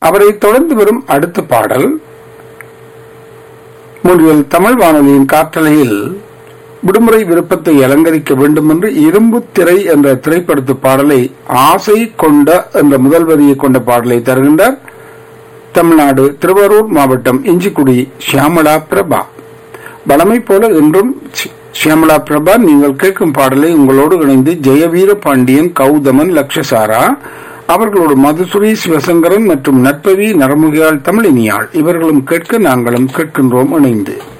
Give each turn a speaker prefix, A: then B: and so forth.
A: அவரை தொடர்ந்து வரும் அடுத்த பாடல் முன்றில் தமிழ் வானொலியின் காற்றலையில் விடுமுறை விருப்பத்தை அலங்கரிக்க வேண்டும் என்று இரும்பு திரை என்ற திரைப்படத்து பாடலை ஆசை கொண்ட என்ற முதல் வரியை கொண்ட பாடலை தருகின்றார் தமிழ்நாடு திருவாரூர் மாவட்டம் இஞ்சிக்குடி ஷியாமலா பிரபா வளமை போல இன்றும் ஷி- ஷியாமலா பிரபா நீங்கள் கேட்கும் பாடலை உங்களோடு இணைந்து ஜெயவீர பாண்டியன் கௌதமன் லக்ஷசாரா அவர்களோடு மதுசுரி சிவசங்கரன் மற்றும் நட்பவி நரமுகியாள் தமிழினியாள் இவர்களும் கேட்க நாங்களும் கேட்கின்றோம் இணைந்து